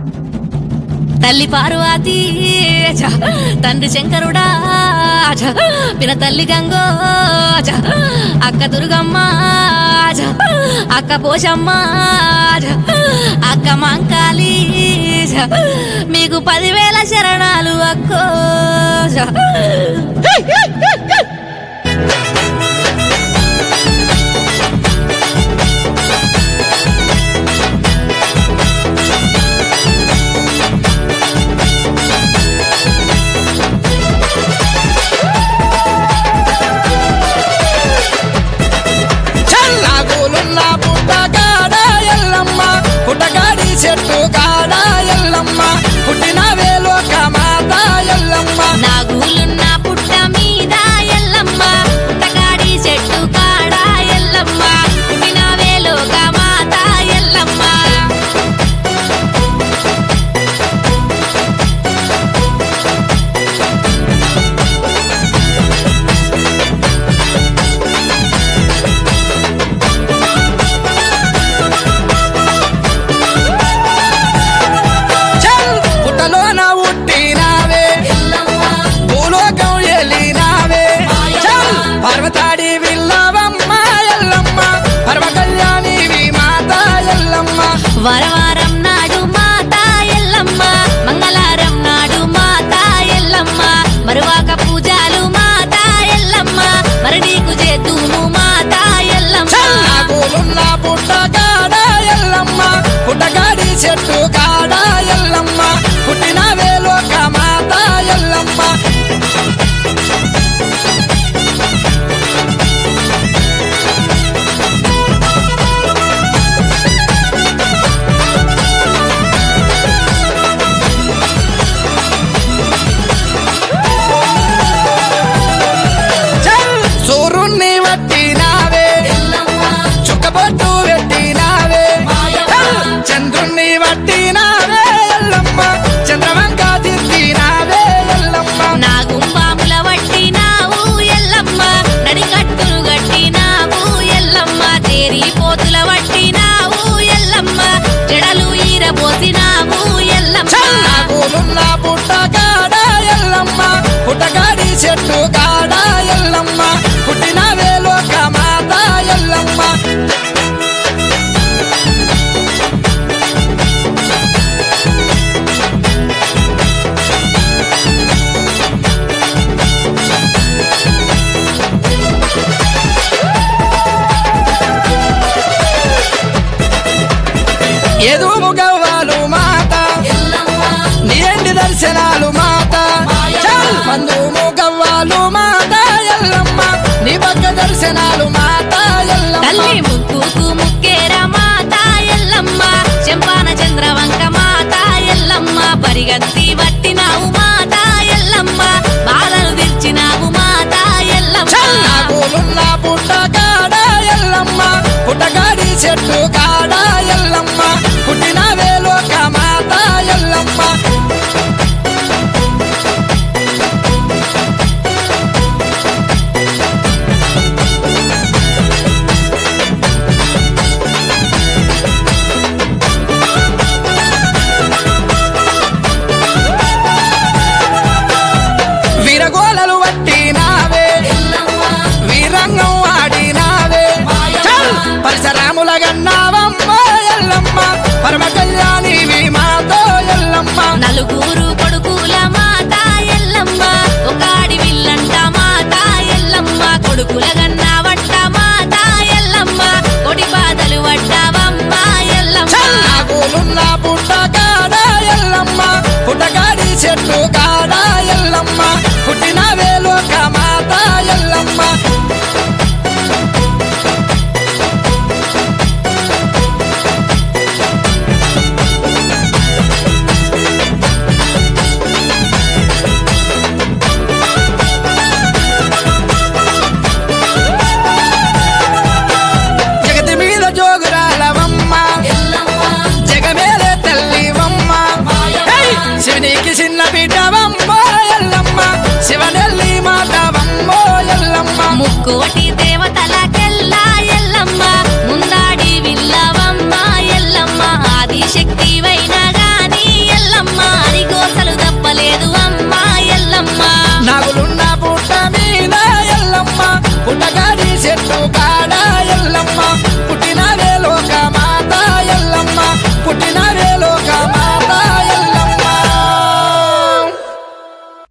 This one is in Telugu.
తల్లి పార్వతి ఛ, తండ్రి శంకరుడా ఛ, పిన తల్లి గంగో ఛ, అక్క దుర్గమ్మ ఛ, అక్క పోషమ్మ ఛ, అక్క మంకాళి ఛ, మీకు పదివేల శరణాలు అక్కో ఛ. చల్లాగులున్న పుట్టగాడ ఎల్లమ్మ పుట్టగాడి చెట్టు కాడ ఎల్లమ్మ పుట్టిన వేలోక మాత ఎల్లమ్మ నాగులున్న పుట్ట మీద ఎల్లమ్మ పుట్టగాడి చెట్టు కాడ ఎల్లమ్మ పుట్టిన వేలోగా మాత ఎల్లమ్మ చల్ పుట్టలోన ఉట్టినావే భూలోకం ఎలినావే చల్ పర్వతాడి విల్లవమ్మ ఎల్లమ్మ పర్వ కళ్యాణివి మాత ఎల్లమ్మ వరవారం నాడు మాత ఎల్లమ్మ మంగళారం నాడు మాత ఎల్లమ్మ మరువాక పూజలు మాత ఎల్లమ్మ మరి నీకు చేతుము మాత ఎల్లమ్మ చల్లాగులున్న పుట్టగాడ ఎల్లమ్మ పుట్టగాడి చెట్టు కాడ ఎల్లమ్మ పుట్టిన వేలోక మాత ఎల్లమ్మ చల్ సూర్యుణ్ణి వట్టినావే చుక్కబొట్టు పెట్టినావే చల్ చంద్రుణ్ణి వట్టినావే ఎల్లమ్మ చంద్రవంక తిరిగినావే ఎల్లమ్మ నా గుంబాముల వట్టినావు ఎల్లమ్మ నడికట్టులు గట్టినావు ఎల్లమ్మ తేరి పోతుల వట్టినావు ఎల్లమ్మ జడలు ఈరబోసినావు ఎల్లమ్మ చల్లాగులున్న పుట్టగాడ ఎల్లమ్మ పుట్టగాడి చెట్టు కాడ ఎల్లమ్మ పుట్టిన వేలోక మాత ఎల్లమ్మ ఎదుము గవ్వాలు మాత నిండి దర్శనాలు మాత చల్ పందుము గవ్వాలు మాత ఎల్లమ్మ నీ పక్క దర్శనాలు మాత ఎల్లమ్మ తల్లి ముక్కుకు ముక్కేర మాత ఎల్లమ్మ చెంపాన చంద్రవంక మాత ఎల్లమ్మ పరిగత్తి వట్టినావు మాత ఎల్లమ్మ బాధలు తీర్చినావు మాత ఎల్లమ్మ చల్లాగులున్న పుట్టగాడ ఎల్లమ్మ పుట్టగాడి చెట్టు కాడ ఎల్లమ్మ పుట్టిన వేలోక మాత ఎల్లమ్మ వీరగోలలు వట్టినావే వీరంగం ఆడినావే చల్ పరశరాముల గన్నావమ్మ ఎల్లమ్మ పరమ కళ్యాణి మాతో ఎల్లమ్మ నలుగురు కొడుకుల మాత ఎల్లమ్మ ఒకాడి విల్లంట మాత ఎల్లమ్మ కొడుకుల గన్న వట్ట మాత ఎల్లమ్మ కొడి బాధలు వడ్డావమ్మ ఎల్లమ్మ చల్లాగులున్న పుట్టగాడ ఎల్లమ్మ పుట్టగాడి చెట్టు కాడ